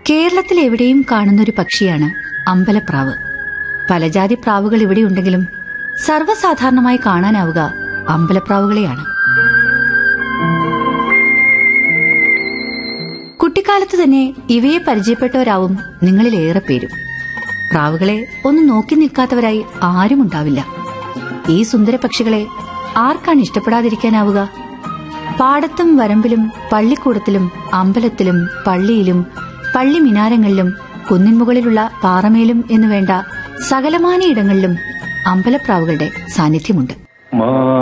കേരളത്തിൽ എവിടെയും കാണുന്നൊരു പക്ഷിയാണ് അമ്പലപ്രാവ് പലജാതി പ്രാവുകൾ ഇവിടെയുണ്ടെങ്കിലും സർവ്വസാധാരണമായി കാണാനാവുക അമ്പലപ്രാവുകളെയാണ് കുട്ടിക്കാലത്ത് തന്നെ ഇവയെ പരിചയപ്പെട്ടവരാവും നിങ്ങളിൽ ഏറെ പേരും പ്രാവുകളെ ഒന്ന് നോക്കി നിൽക്കാത്തവരായി ആരും ഉണ്ടാവില്ല ഈ സുന്ദര പക്ഷികളെ ആർക്കാണ് ഇഷ്ടപ്പെടാതിരിക്കാനാവുക പാടത്തും വരമ്പിലും പള്ളിക്കൂടത്തിലും അമ്പലത്തിലും പള്ളിയിലും പള്ളി മിനാരങ്ങളിലും കുന്നിൻമുകളിലുള്ള പാറമേലും എന്നുവേണ്ട സകലമാന ഇടങ്ങളിലും അമ്പലപ്രാവുകളുടെ സാന്നിധ്യമുണ്ട് മാ